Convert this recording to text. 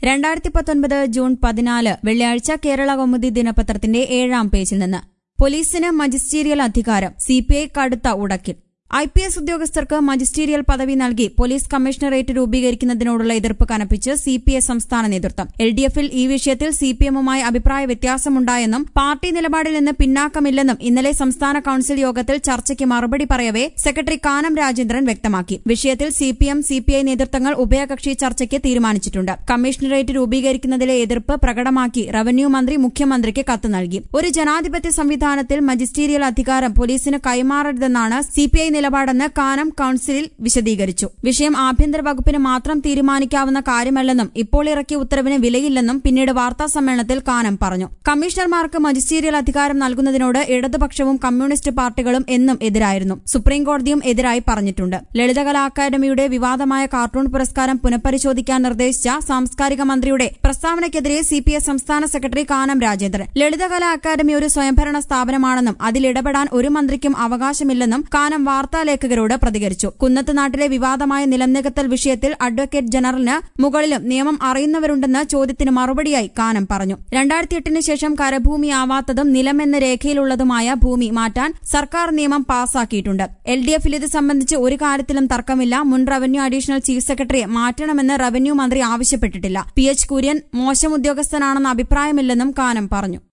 രണ്ടായിരത്തി പത്തൊൻപത് ജൂൺ പതിനാല് വെള്ളിയാഴ്ച കേരള കൗമുദി ദിനപത്രത്തിന്റെ ഏഴാം പേജിൽ നിന്ന് പോലീസിന് മജിസ്റ്റീരിയൽ അധികാരം സിപിഐ കടുത്ത ഉടക്കിൽ ഐ പി എസ് ഉദ്യോഗസ്ഥർക്ക് മജിസ്റ്റീരിയൽ പദവി നൽകി പോലീസ് കമ്മീഷണറേറ്റ് രൂപീകരിക്കുന്നതിനോടുള്ള എതിർപ്പ് കനപ്പിച്ച് സി പി എസ് സംസ്ഥാന നേതൃത്വം എൽ ഡി എഫിൽ ഈ വിഷയത്തിൽ സി പി എമ്മുമായി അഭിപ്രായ വ്യത്യാസമുണ്ടായെന്നും പാർട്ടി നിലപാടിൽ നിന്ന് പിന്നാക്കമില്ലെന്നും ഇന്നലെ സംസ്ഥാന കൌൺസിൽ യോഗത്തിൽ ചർച്ചയ്ക്ക് മറുപടി പറയവേ സെക്രട്ടറി കാനം രാജേന്ദ്രൻ വ്യക്തമാക്കി വിഷയത്തിൽ C P M C P I നേതൃത്വങ്ങൾ ഉഭയകക്ഷി ചർച്ചയ്ക്ക് തീരുമാനിച്ചിട്ടുണ്ട് കമ്മീഷണറേറ്റ് രൂപീകരിക്കുന്നതിലെ എതിർപ്പ് പ്രകടമാക്കി റവന്യൂ മന്ത്രി മുഖ്യമന്ത്രിക്ക് കത്ത് നൽകി ഒരു ജനാധിപത്യ സംവിധാനത്തിൽ മജിസ്റ്റീരിയൽ അധികാരം പോലീസിന് കൈമാറരുതെന്നാണ് സി പി ഐ നിലപാടെന്ന് കാനം കൌൺസിലിൽ വിശദീകരിച്ചു വിഷയം ആഭ്യന്തര വകുപ്പിന് മാത്രം തീരുമാനിക്കാവുന്ന കാര്യമല്ലെന്നും ഇപ്പോൾ ഇറക്കിയ ഉത്തരവിന് വിലയില്ലെന്നും പിന്നീട് വാർത്താ സമ്മേളനത്തിൽ കാനം പറഞ്ഞു കമ്മീഷണർമാർക്ക് മജിസ്റ്റീരിയൽ അധികാരം നൽകുന്നതിനോട് ഇടതുപക്ഷവും കമ്മ്യൂണിസ്റ്റ് പാർട്ടികളും എന്നും എതിരായിരുന്നു സുപ്രീംകോടതിയും എതിരായി പറഞ്ഞിട്ടുണ്ട് ലളിതകലാ അക്കാദമിയുടെ വിവാദമായ കാർട്ടൂൺ പുരസ്കാരം പുനഃപരിശോധിക്കാൻ നിർദ്ദേശിച്ച സാംസ്കാരിക മന്ത്രിയുടെ പ്രസ്താവനയ്ക്കെതിരെ സി പി എസ് സംസ്ഥാന സെക്രട്ടറി കാനം രാജേന്ദ്രൻ ലളിതകലാ അക്കാദമി ഒരു സ്വയംഭരണ സ്ഥാപനമാണെന്നും അതിലിടപെടാൻ ഒരു മന്ത്രിക്കും അവകാശമില്ലെന്നും കാനം വാർത്താലേഖകരോട് പ്രതികരിച്ചു കുന്നത്ത് നാട്ടിലെ വിവാദമായ നിലംനികത്തൽ വിഷയത്തിൽ അഡ്വക്കേറ്റ് ജനറലിന് മുകളിലും നിയമം അറിയുന്നവരുണ്ടെന്ന് ചോദ്യത്തിന് മറുപടിയായി കാനം പറഞ്ഞു രണ്ടായിരത്തി എട്ടിന് ശേഷം കരഭൂമിയാവാത്തതും നിലമെന്ന രേഖയിലുള്ളതുമായ ഭൂമി മാറ്റാൻ സർക്കാർ നിയമം പാസാക്കിയിട്ടുണ്ട് എൽ ഡി എഫിൽ ഇത് സംബന്ധിച്ച് ഒരു കാര്യത്തിലും തർക്കമില്ല മുൻ റവന്യൂ അഡീഷണൽ ചീഫ് സെക്രട്ടറിയെ മാറ്റണമെന്ന് റവന്യൂ മന്ത്രി ആവശ്യപ്പെട്ടിട്ടില്ല പി എച്ച് കുര്യൻ മോശം ഉദ്യോഗസ്ഥനാണെന്ന അഭിപ്രായമില്ലെന്നും കാനം പറഞ്ഞു